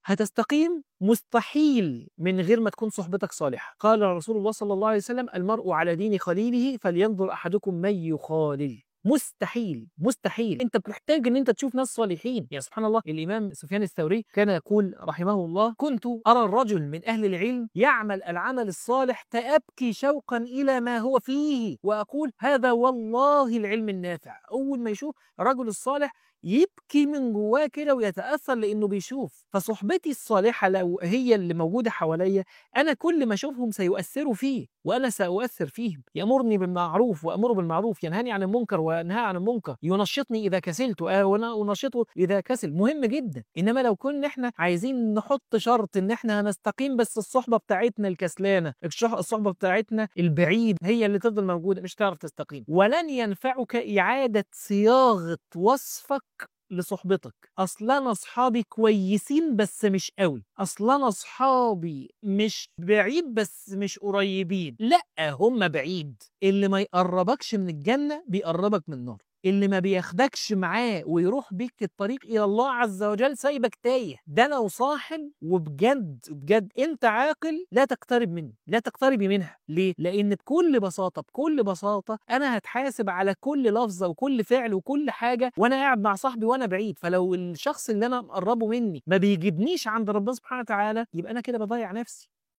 هتستقيم مستحيل من غير ما تكون صحبتك صالحة قال رسول الله صلى الله عليه وسلم المرء على دين خليله فلينظر أحدكم من يخالل مستحيل مستحيل انت محتاج ان انت تشوف ناس صالحين يا سبحان الله الامام سفيان الثوري كان يقول رحمه الله كنت ارى الرجل من اهل العلم يعمل العمل الصالح فابكي شوقا الى ما هو فيه واقول هذا والله العلم النافع اول ما يشوف الرجل الصالح يبكي من جواه كده ويتاثر لانه بيشوف فصحبتي الصالحه لو هي اللي موجوده حواليا انا كل ما اشوفهم سيؤثروا فيه وانا ساؤثر فيهم يامرني بالمعروف وامره بالمعروف ينهاني عن المنكر وانهى عن المنكر ينشطني اذا كسلت آه وانا انشطه اذا كسل مهم جدا انما لو كنا احنا عايزين نحط شرط ان احنا هنستقيم بس الصحبه بتاعتنا الكسلانه الشح- الصحبه بتاعتنا البعيد هي اللي تفضل موجوده مش هتعرف تستقيم ولن ينفعك اعاده صياغه وصفك لصحبتك اصل انا اصحابي كويسين بس مش قوي اصل انا اصحابي مش بعيد بس مش قريبين لا هم بعيد اللي ما يقربكش من الجنه بيقربك من النار اللي ما بياخدكش معاه ويروح بيك الطريق الى الله عز وجل سايبك تايه ده لو صاحب وبجد بجد انت عاقل لا تقترب منه لا تقتربي منها ليه لان بكل بساطه بكل بساطه انا هتحاسب على كل لفظه وكل فعل وكل حاجه وانا قاعد مع صاحبي وانا بعيد فلو الشخص اللي انا مقربه مني ما بيجيبنيش عند ربنا سبحانه وتعالى يبقى انا كده بضيع نفسي